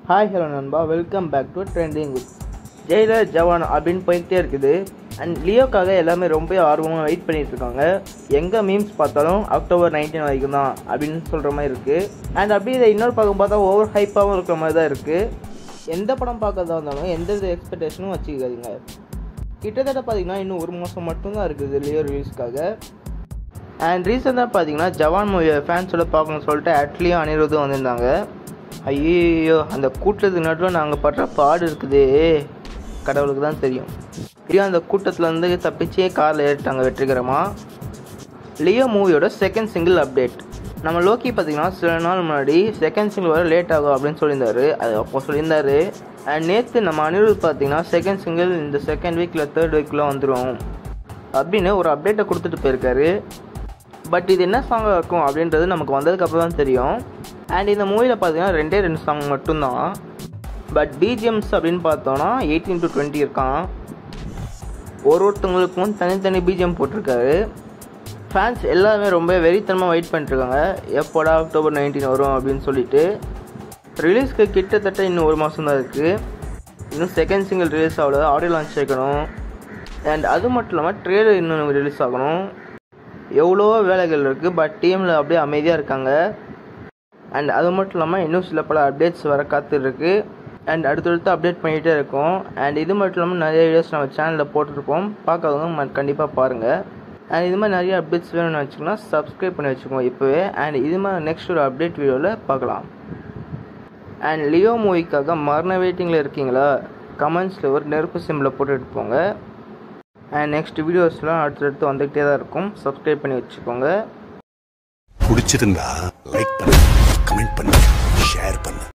hi hello நண்பா welcome back to trending with Jailer Jawan அப்படின்னு போயிட்டே இருக்குது அண்ட் லியோக்காக எல்லாமே ரொம்ப ஆர்வமாக வெயிட் பண்ணிட்டு இருக்காங்க எங்கே மீம்ஸ் பார்த்தாலும் அக்டோபர் நைன்டீன் வரைக்கும் தான் அப்படின்னு சொல்கிற மாதிரி இருக்குது அண்ட் அப்படியே இதை இன்னொரு பக்கம் பார்த்தா ஓவர் ஹைப்பாகவும் இருக்கிற மாதிரி தான் இருக்குது எந்த படம் பார்க்கறதா இருந்தாலும் எந்த வித எக்ஸ்பெக்டேஷனும் வச்சுக்காதீங்க கிட்டத்தட்ட பார்த்தீங்கன்னா இன்னும் ஒரு மாதம் மட்டும்தான் இருக்குது லியோ ரிலீஸ்க்காக அண்ட் ரீசெண்டாக பார்த்தீங்கன்னா ஜவான் மூவியை ஃபேன்ஸோட பார்க்கணும்னு சொல்லிட்டு அட்லியும் அனிருத்தும் வந்திருந்தாங்க ஐயோ அந்த கூட்டத்துக்கு நடுவில் நாங்கள் படுற பாடு இருக்குதே கடவுளுக்கு தான் தெரியும் லியோ அந்த கூட்டத்தில் இருந்து தப்பிச்சே காரில் ஏறிட்டாங்க வெற்றிகரமாக லியோ மூவியோட செகண்ட் சிங்கிள் அப்டேட் நம்ம லோக்கி பார்த்தீங்கன்னா சில நாள் முன்னாடி செகண்ட் சிங்கிள் வர லேட் ஆகும் அப்படின்னு சொல்லியிருந்தாரு அது அப்போ சொல்லியிருந்தாரு அண்ட் நேற்று நம்ம அனிருத் பார்த்தீங்கன்னா செகண்ட் சிங்கிள் இந்த செகண்ட் வீக்கில் தேர்ட் வீக்கில் வந்துடும் அப்படின்னு ஒரு அப்டேட்டை கொடுத்துட்டு போயிருக்காரு பட் இது என்ன சாங்காக இருக்கும் அப்படின்றது நமக்கு வந்ததுக்கப்புறம் தான் தெரியும் அண்ட் இந்த மூவியில் பார்த்தீங்கன்னா ரெண்டே ரெண்டு சாங் மட்டும்தான் பட் பிஜிஎம்ஸ் அப்படின்னு பார்த்தோன்னா எயிட்டீன் டு டுவெண்ட்டி இருக்கான் ஒரு ஒருத்தவங்களுக்கும் தனித்தனி பிஜிஎம் போட்டிருக்காரு ஃபேன்ஸ் எல்லாருமே ரொம்ப வெறித்தனமாக வெயிட் பண்ணிட்டுருக்காங்க எப்போடா அக்டோபர் நைன்டீன் வரும் அப்படின்னு சொல்லிட்டு ரிலீஸ்க்கு கிட்டத்தட்ட இன்னும் ஒரு மாதம் தான் இருக்குது இன்னும் செகண்ட் சிங்கிள் ரிலீஸ் ஆகல ஆடியோ லான்ச் சேர்க்கணும் அண்ட் அது மட்டும் இல்லாமல் ட்ரெய்லர் இன்னும் ரிலீஸ் ஆகணும் எவ்வளோ வேலைகள் இருக்குது பட் டீமில் அப்படியே அமைதியாக இருக்காங்க அண்ட் அது மட்டும் இல்லாமல் இன்னும் சில பல அப்டேட்ஸ் வர காத்துருக்கு அண்ட் அடுத்தடுத்து அப்டேட் பண்ணிகிட்டே இருக்கோம் அண்ட் இது மட்டும் இல்லாமல் நிறைய வீடியோஸ் நம்ம சேனலில் போட்டிருப்போம் பார்க்காதவங்க கண்டிப்பாக பாருங்கள் அண்ட் இது மாதிரி நிறைய அப்டேட்ஸ் வேணும்னு வச்சுக்கோங்கன்னா சப்ஸ்கிரைப் பண்ணி வச்சுக்கோங்க இப்போவே அண்ட் இது மாதிரி நெக்ஸ்ட் ஒரு அப்டேட் வீடியோவில் பார்க்கலாம் அண்ட் லியோ மூவிக்காக மரண வெயிட்டிங்கில் இருக்கீங்களா கமெண்ட்ஸில் ஒரு நெருப்பு சிம்பிளை போட்டுட்டு போங்க அண்ட் நெக்ஸ்ட் வீடியோஸ்லாம் அடுத்தடுத்து வந்துக்கிட்டே தான் இருக்கும் சப்ஸ்கிரைப் பண்ணி வச்சுக்கோங்க பிடிச்சிருந்தா லைக் பண்ணு கமெண்ட் பண்ணு ஷேர் பண்ணு